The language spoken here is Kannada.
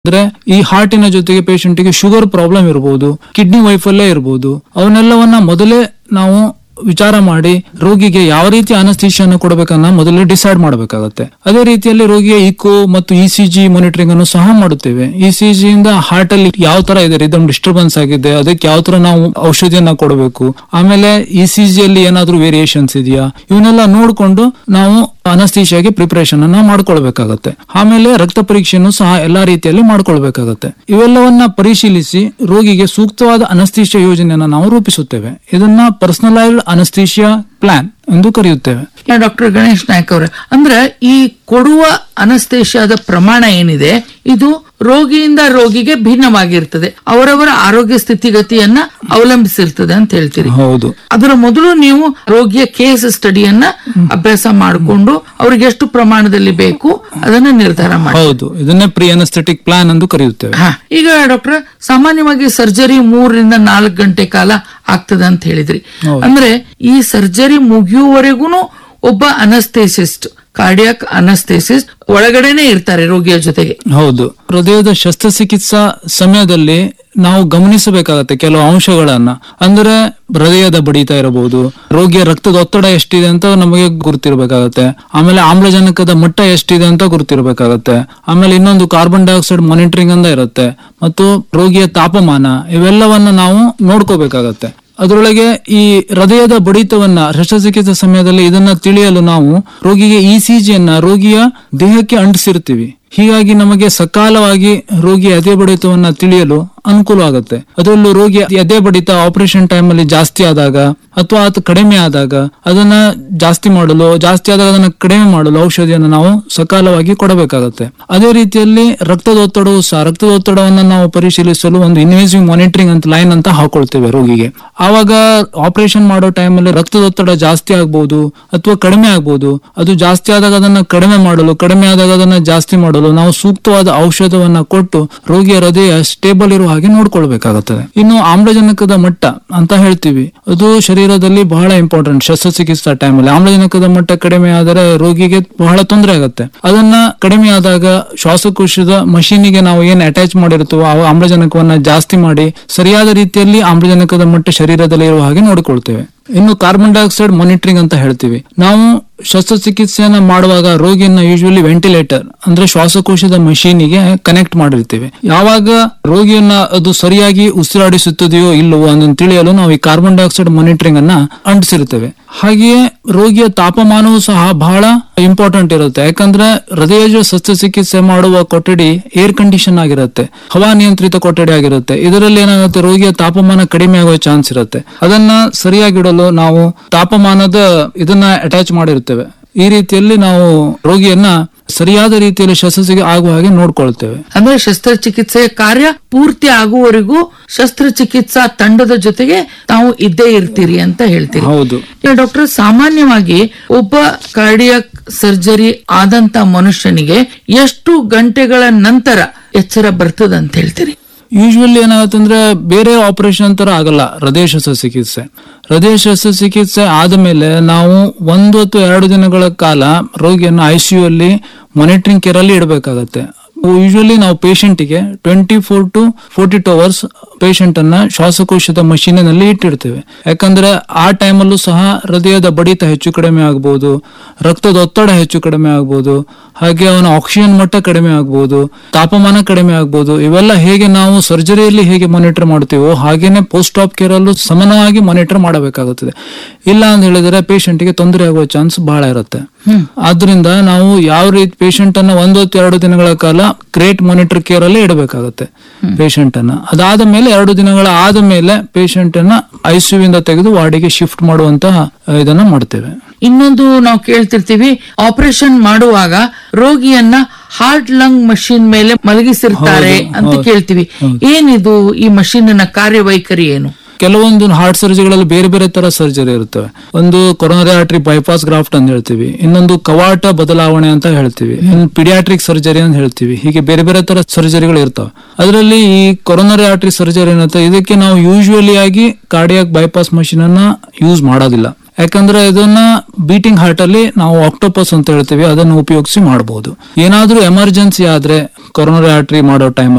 ಅಂದ್ರೆ ಈ ಹಾರ್ಟಿನ ಜೊತೆಗೆ ಪೇಷಂಟಿಗೆ ಶುಗರ್ ಪ್ರಾಬ್ಲಮ್ ಇರಬಹುದು ಕಿಡ್ನಿ ವೈಫಲ್ಯ ಇರಬಹುದು ಅವನ್ನೆಲ್ಲವನ್ನ ಮೊದಲೇ ನಾವು ವಿಚಾರ ಮಾಡಿ ರೋಗಿಗೆ ಯಾವ ರೀತಿ ಅನಸ್ತೀಶಿಯನ್ನು ಕೊಡಬೇಕನ್ನ ಮೊದಲೇ ಡಿಸೈಡ್ ಮಾಡಬೇಕಾಗತ್ತೆ ಅದೇ ರೀತಿಯಲ್ಲಿ ರೋಗಿಯ ಇಕೋ ಮತ್ತು ಇ ಸಿ ಜಿ ಮಾನಿಟರಿಂಗ್ ಅನ್ನು ಸಹ ಮಾಡುತ್ತೇವೆ ಇ ಸಿ ಜಿ ಇಂದ ಹಾರ್ಟ್ ಅಲ್ಲಿ ಯಾವ ತರ ಇದೆ ರಿದಮ್ ಡಿಸ್ಟರ್ಬೆನ್ಸ್ ಆಗಿದೆ ಅದಕ್ಕೆ ಯಾವ ತರ ನಾವು ಔಷಧಿಯನ್ನ ಕೊಡಬೇಕು ಆಮೇಲೆ ಇ ಸಿ ಜಿ ಅಲ್ಲಿ ಏನಾದ್ರೂ ವೇರಿಯೇಷನ್ಸ್ ಇದೆಯಾ ಇವನ್ನೆಲ್ಲ ನೋಡಿಕೊಂಡು ನಾವು ಅನಸ್ತೀಶಿಯಾಗಿ ಪ್ರಿಪರೇಷನ್ ಅನ್ನ ಮಾಡ್ಕೊಳ್ಬೇಕಾಗತ್ತೆ ಆಮೇಲೆ ರಕ್ತ ಪರೀಕ್ಷೆಯನ್ನು ಸಹ ಎಲ್ಲಾ ರೀತಿಯಲ್ಲಿ ಮಾಡ್ಕೊಳ್ಬೇಕಾಗತ್ತೆ ಇವೆಲ್ಲವನ್ನ ಪರಿಶೀಲಿಸಿ ರೋಗಿಗೆ ಸೂಕ್ತವಾದ ಅನಸ್ತೀಶಿಯಾ ಯೋಜನೆಯನ್ನ ನಾವು ರೂಪಿಸುತ್ತೇವೆ ಇದನ್ನ ಪರ್ಸನಲೈಸ್ಡ್ ಅನಸ್ತೀಶಿಯಾ ಪ್ಲಾನ್ ಎಂದು ಕರೆಯುತ್ತೇವೆ ಡಾಕ್ಟರ್ ಗಣೇಶ್ ನಾಯ್ಕ ಅವರೇ ಅಂದ್ರೆ ಈ ಕೊಡುವ ಅನಸ್ತೇಷಿಯಾದ ಪ್ರಮಾಣ ಏನಿದೆ ಇದು ರೋಗಿಯಿಂದ ರೋಗಿಗೆ ಭಿನ್ನವಾಗಿರ್ತದೆ ಅವರವರ ಆರೋಗ್ಯ ಸ್ಥಿತಿಗತಿಯನ್ನ ಅವಲಂಬಿಸಿರ್ತದೆ ಅಂತ ಹೇಳ್ತೀರಿ ಹೌದು ಅದರ ಮೊದಲು ನೀವು ರೋಗಿಯ ಕೇಸ್ ಸ್ಟಡಿಯನ್ನ ಅಭ್ಯಾಸ ಮಾಡಿಕೊಂಡು ಅವ್ರಿಗೆ ಎಷ್ಟು ಪ್ರಮಾಣದಲ್ಲಿ ಬೇಕು ಅದನ್ನ ನಿರ್ಧಾರ ಮಾಡಿ ಹೌದು ಇದನ್ನೇ ಪ್ರಿ ಅನಸ್ಥೆಟಿಕ್ ಪ್ಲಾನ್ ಎಂದು ಕರೆಯುತ್ತೇವೆ ಹಾ ಈಗ ಡಾಕ್ಟರ್ ಸಾಮಾನ್ಯವಾಗಿ ಸರ್ಜರಿ ಮೂರರಿಂದ ನಾಲ್ಕು ಗಂಟೆ ಕಾಲ ಆಗ್ತದೆ ಅಂತ ಹೇಳಿದ್ರಿ ಅಂದ್ರೆ ಈ ಸರ್ಜರಿ ಮುಗಿಯುವವರೆಗೂ ಒಬ್ಬ ಅನಸ್ತೇಸಿಸ್ಟ್ ಕಾರ್ಡಿಯಾಕ್ ಅನಸ್ತೇಸಿಸ್ಟ್ ಒಳಗಡೆನೆ ಇರ್ತಾರೆ ರೋಗಿಯ ಜೊತೆಗೆ ಹೌದು ಹೃದಯದ ಶಸ್ತ್ರಚಿಕಿತ್ಸಾ ಸಮಯದಲ್ಲಿ ನಾವು ಗಮನಿಸಬೇಕಾಗತ್ತೆ ಕೆಲವು ಅಂಶಗಳನ್ನ ಅಂದ್ರೆ ಹೃದಯದ ಬಡಿತ ಇರಬಹುದು ರೋಗಿಯ ರಕ್ತದ ಒತ್ತಡ ಎಷ್ಟಿದೆ ಅಂತ ನಮಗೆ ಗುರುತಿರ್ಬೇಕಾಗತ್ತೆ ಆಮೇಲೆ ಆಮ್ಲಜನಕದ ಮಟ್ಟ ಎಷ್ಟಿದೆ ಅಂತ ಗುರುತಿರ್ಬೇಕಾಗತ್ತೆ ಆಮೇಲೆ ಇನ್ನೊಂದು ಕಾರ್ಬನ್ ಡೈಆಕ್ಸೈಡ್ ಮಾನಿಟರಿಂಗ್ ಅಂತ ಇರುತ್ತೆ ಮತ್ತು ರೋಗಿಯ ತಾಪಮಾನ ಇವೆಲ್ಲವನ್ನ ನಾವು ನೋಡ್ಕೋಬೇಕಾಗತ್ತೆ ಅದರೊಳಗೆ ಈ ಹೃದಯದ ಬಡಿತವನ್ನ ಶಸ್ತ್ರಚಿಕಿತ್ಸೆ ಸಮಯದಲ್ಲಿ ಇದನ್ನ ತಿಳಿಯಲು ನಾವು ರೋಗಿಗೆ ಇ ಸಿ ಜಿಯನ್ನ ರೋಗಿಯ ದೇಹಕ್ಕೆ ಅಂಟಿಸಿರ್ತೀವಿ ಹೀಗಾಗಿ ನಮಗೆ ಸಕಾಲವಾಗಿ ರೋಗಿಯ ಎದೆ ಬಡಿತವನ್ನ ತಿಳಿಯಲು ಅನುಕೂಲ ಆಗುತ್ತೆ ಅದರಲ್ಲೂ ರೋಗಿ ಎದೆ ಬಡಿತ ಆಪರೇಷನ್ ಟೈಮ್ ಅಲ್ಲಿ ಜಾಸ್ತಿ ಆದಾಗ ಅಥವಾ ಅದು ಕಡಿಮೆ ಆದಾಗ ಅದನ್ನ ಜಾಸ್ತಿ ಮಾಡಲು ಜಾಸ್ತಿ ಆದಾಗ ಅದನ್ನ ಕಡಿಮೆ ಮಾಡಲು ಔಷಧಿಯನ್ನು ನಾವು ಸಕಾಲವಾಗಿ ಕೊಡಬೇಕಾಗುತ್ತೆ ಅದೇ ರೀತಿಯಲ್ಲಿ ರಕ್ತದ ಒತ್ತಡವು ಸಹ ರಕ್ತದ ಒತ್ತಡವನ್ನು ನಾವು ಪರಿಶೀಲಿಸಲು ಒಂದು ಇನ್ವೇಸಿವ್ ಮಾನಿಟರಿಂಗ್ ಅಂತ ಲೈನ್ ಅಂತ ಹಾಕೊಳ್ತೇವೆ ರೋಗಿಗೆ ಆವಾಗ ಆಪರೇಷನ್ ಮಾಡೋ ಟೈಮ್ ಅಲ್ಲಿ ರಕ್ತದ ಒತ್ತಡ ಜಾಸ್ತಿ ಆಗ್ಬಹುದು ಅಥವಾ ಕಡಿಮೆ ಆಗ್ಬಹುದು ಅದು ಜಾಸ್ತಿ ಆದಾಗ ಅದನ್ನ ಕಡಿಮೆ ಮಾಡಲು ಕಡಿಮೆ ಆದಾಗ ಅದನ್ನ ಜಾಸ್ತಿ ಮಾಡಲು ನಾವು ಸೂಕ್ತವಾದ ಔಷಧವನ್ನ ಕೊಟ್ಟು ರೋಗಿಯ ಹೃದಯ ಸ್ಟೇಬಲ್ ಇರುವ ಹಾಗೆ ನೋಡ್ಕೊಳ್ಬೇಕಾಗುತ್ತದೆ ಇನ್ನು ಆಮ್ಲಜನಕದ ಮಟ್ಟ ಅಂತ ಹೇಳ್ತೀವಿ ಅದು ಶರೀರದಲ್ಲಿ ಬಹಳ ಇಂಪಾರ್ಟೆಂಟ್ ಶಸ್ತ್ರಚಿಕಿತ್ಸಾ ಟೈಮ್ ಅಲ್ಲಿ ಆಮ್ಲಜನಕದ ಮಟ್ಟ ಕಡಿಮೆ ಆದರೆ ರೋಗಿಗೆ ಬಹಳ ತೊಂದರೆ ಆಗುತ್ತೆ ಅದನ್ನ ಕಡಿಮೆ ಆದಾಗ ಶ್ವಾಸಕೋಶದ ಮಷೀನಿಗೆ ನಾವು ಏನ್ ಅಟ್ಯಾಚ್ ಮಾಡಿರ್ತೀವೋ ಆ ಆಮ್ಲಜನಕವನ್ನ ಜಾಸ್ತಿ ಮಾಡಿ ಸರಿಯಾದ ರೀತಿಯಲ್ಲಿ ಆಮ್ಲಜನಕದ ಮಟ್ಟ ಶರೀರದಲ್ಲಿ ಇರುವ ಹಾಗೆ ನೋಡಿಕೊಳ್ತೇವೆ ಇನ್ನು ಕಾರ್ಬನ್ ಡೈಆಕ್ಸೈಡ್ ಮಾನಿಟರಿಂಗ್ ಅಂತ ಹೇಳ್ತೀವಿ ನಾವು ಶಸ್ತ್ರಚಿಕಿತ್ಸೆಯನ್ನ ಮಾಡುವಾಗ ರೋಗಿಯನ್ನ ಯೂಶುವಲಿ ವೆಂಟಿಲೇಟರ್ ಅಂದ್ರೆ ಶ್ವಾಸಕೋಶದ ಮಷೀನಿಗೆ ಕನೆಕ್ಟ್ ಮಾಡಿರ್ತೀವಿ ಯಾವಾಗ ರೋಗಿಯನ್ನ ಅದು ಸರಿಯಾಗಿ ಉಸಿರಾಡಿಸುತ್ತದೆಯೋ ಇಲ್ಲವೋ ಅದನ್ನು ತಿಳಿಯಲು ನಾವು ಈ ಕಾರ್ಬನ್ ಡೈಆಕ್ಸೈಡ್ ಮಾನಿಟರಿಂಗ್ ಅನ್ನ ಅಂಟಿಸಿರ್ತೇವೆ ಹಾಗೆಯೇ ರೋಗಿಯ ತಾಪಮಾನವೂ ಸಹ ಬಹಳ ಇಂಪಾರ್ಟೆಂಟ್ ಇರುತ್ತೆ ಯಾಕಂದ್ರೆ ಹೃದಯದ ಶಸ್ತ್ರಚಿಕಿತ್ಸೆ ಮಾಡುವ ಕೊಠಡಿ ಏರ್ ಕಂಡೀಷನ್ ಆಗಿರುತ್ತೆ ಹವಾ ನಿಯಂತ್ರಿತ ಕೊಠಡಿ ಆಗಿರುತ್ತೆ ಇದರಲ್ಲಿ ಏನಾಗುತ್ತೆ ರೋಗಿಯ ತಾಪಮಾನ ಕಡಿಮೆ ಆಗುವ ಚಾನ್ಸ್ ಇರುತ್ತೆ ಅದನ್ನ ಸರಿಯಾಗಿಡಲು ನಾವು ತಾಪಮಾನದ ಇದನ್ನ ಅಟ್ಯಾಚ್ ಮಾಡಿರ್ತೇವೆ ಈ ರೀತಿಯಲ್ಲಿ ನಾವು ರೋಗಿಯನ್ನ ಸರಿಯಾದ ರೀತಿಯಲ್ಲಿ ಶಸ್ತ್ರಚಿಕಿತ್ಸೆ ಆಗುವ ಹಾಗೆ ನೋಡ್ಕೊಳ್ತೇವೆ ಅಂದ್ರೆ ಶಸ್ತ್ರಚಿಕಿತ್ಸೆಯ ಕಾರ್ಯ ಪೂರ್ತಿ ಆಗುವವರೆಗೂ ಶಸ್ತ್ರಚಿಕಿತ್ಸಾ ತಂಡದ ಜೊತೆಗೆ ತಾವು ಇದ್ದೇ ಇರ್ತೀರಿ ಅಂತ ಹೇಳ್ತೀರಿ ಹೌದು ಈಗ ಡಾಕ್ಟರ್ ಸಾಮಾನ್ಯವಾಗಿ ಒಬ್ಬ ಕಾರ್ಡಿಯಾಕ್ ಸರ್ಜರಿ ಆದಂತ ಮನುಷ್ಯನಿಗೆ ಎಷ್ಟು ಗಂಟೆಗಳ ನಂತರ ಎಚ್ಚರ ಬರ್ತದ ಅಂತ ಹೇಳ್ತೀರಿ ಯೂಶುವಲಿ ಏನಾಗುತ್ತೆ ಅಂದ್ರೆ ಬೇರೆ ಆಪರೇಷನ್ ತರ ಆಗಲ್ಲ ಹೃದಯ ಶಸ್ತ್ರಚಿಕಿತ್ಸೆ ಹೃದಯ ಶಸ್ತ್ರಚಿಕಿತ್ಸೆ ಆದಮೇಲೆ ನಾವು ಒಂದು ಅಥವಾ ಎರಡು ದಿನಗಳ ಕಾಲ ರೋಗಿಯನ್ನು ಐ ಸಿ ಯು ಅಲ್ಲಿ ಮಾನಿಟರಿಂಗ್ ಕೇರ್ ಅಲ್ಲಿ ಇಡಬೇಕಾಗತ್ತೆ ಯೂಶುವಲಿ ನಾವು ಪೇಷಂಟಿಗೆ twenty four to forty two hours patient ಅನ್ನ ಶ್ವಾಸಕೋಶದ ಮಷೀನಿನಲ್ಲಿ ಇಟ್ಟಿರ್ತೇವೆ ಯಾಕಂದ್ರೆ ಆ ಟೈಮಲ್ಲೂ ಸಹ ಹೃದಯದ ಬಡಿತ ಹೆಚ್ಚು ಕಡಿಮೆ ಆಗ್ಬೋದು ರಕ್ತದ ಒತ್ತಡ ಹೆಚ್ಚು ಕಡಿಮೆ ಆಗ್ಬೋದು ಹಾಗೆ ಅವನ ಆಕ್ಸಿಜನ್ ಮಟ್ಟ ಕಡಿಮೆ ಆಗ್ಬೋದು ತಾಪಮಾನ ಕಡಿಮೆ ಆಗ್ಬೋದು ಇವೆಲ್ಲ ಹೇಗೆ ನಾವು ಸರ್ಜರಿಯಲ್ಲಿ ಹೇಗೆ ಮಾನಿಟರ್ ಮಾಡ್ತೀವೋ ಹಾಗೇನೆ ಪೋಸ್ಟ್ ಆಪ್ ಕೇರ್ ಅಲ್ಲೂ ಸಮಾನವಾಗಿ ಮಾನಿಟರ್ ಮಾಡಬೇಕಾಗುತ್ತದೆ ಇಲ್ಲ ಅಂತ ಹೇಳಿದ್ರೆ ಪೇಷಂಟ್ಗೆ ತೊಂದರೆ ಆಗುವ ಚಾನ್ಸ್ ಬಹಳ ಇರುತ್ತೆ ಆದ್ರಿಂದ ನಾವು ಯಾವ ರೀತಿ ಪೇಷಂಟ್ ಅನ್ನ ಒಂದು ಹೊತ್ತು ಎರಡು ದಿನಗಳ ಕಾಲ ಗ್ರೇಟ್ ಮಾನಿಟರ್ ಕೇರ್ ಅಲ್ಲಿ ಇಡಬೇಕಾಗುತ್ತೆ ಪೇಷಂಟ್ ಅನ್ನ ಅದಾದ ಮೇಲೆ ಎರಡು ದಿನಗಳ ಆದ ಮೇಲೆ ಪೇಷಂಟ್ ಅನ್ನ ಐಸಿಯು ಇಂದ ತೆಗೆದು ವಾರ್ಡಿಗೆ ಶಿಫ್ಟ್ ಮಾಡುವಂತಹ ಆ, ಇದನ್ನ ಮಾಡ್ತೇವೆ ಇನ್ನೊಂದು ನಾವು ಕೇಳ್ತಿರ್ತೀವಿ ಆಪರೇಷನ್ ಮಾಡುವಾಗ ರೋಗಿಯನ್ನ ಹಾರ್ಟ್ ಲಂಗ್ ಮಷಿನ್ ಮೇಲೆ ಮಲಗಿಸಿರ್ತಾರೆ ಅಂತ ಕೇಳ್ತೀವಿ ಏನಿದು ಈ ಮಷೀನಿನ ಕಾರ್ಯವೈಖರಿ ಏನು ಕೆಲವೊಂದು ಹಾರ್ಟ್ ಸರ್ಜರಿಗಳಲ್ಲಿ ಬೇರೆ ಬೇರೆ ತರ ಸರ್ಜರಿ ಇರ್ತವೆ ಒಂದು ಕೊರೋನರಿ ಆರ್ಟರಿ ಬೈಪಾಸ್ ಗ್ರಾಫ್ಟ್ ಅಂತ ಹೇಳ್ತೀವಿ ಇನ್ನೊಂದು ಕವಾಟ ಬದಲಾವಣೆ ಅಂತ ಹೇಳ್ತೀವಿ ಇನ್ನು ಪಿಡಿಯಾಟ್ರಿಕ್ ಸರ್ಜರಿ ಅಂತ ಹೇಳ್ತೀವಿ ಹೀಗೆ ಬೇರೆ ಬೇರೆ ತರ ಸರ್ಜರಿಗಳು ಇರ್ತವೆ ಅದರಲ್ಲಿ ಈ ಕೊರೋನರಿ ಆರ್ಟರಿ ಸರ್ಜರಿ ಏನಂತ ಇದಕ್ಕೆ ನಾವು ಯೂಶುವಲಿ ಆಗಿ ಕಾರ್ಡಿಯಾಕ್ ಬೈಪಾಸ್ ಮಷೀನ್ ಅನ್ನ ಯೂಸ್ ಮಾಡೋದಿಲ್ಲ ಯಾಕಂದ್ರೆ ಇದನ್ನ ಬೀಟಿಂಗ್ ಹಾರ್ಟ್ ಅಲ್ಲಿ ನಾವು ಆಕ್ಟೋಪಸ್ ಅಂತ ಹೇಳ್ತೀವಿ ಅದನ್ನು ಉಪಯೋಗಿಸಿ ಮಾಡಬಹುದು ಏನಾದ್ರೂ ಎಮರ್ಜೆನ್ಸಿ ಆದ್ರೆ ಕೊರೋನರಿ ಆರ್ಟರಿ ಮಾಡೋ ಟೈಮ್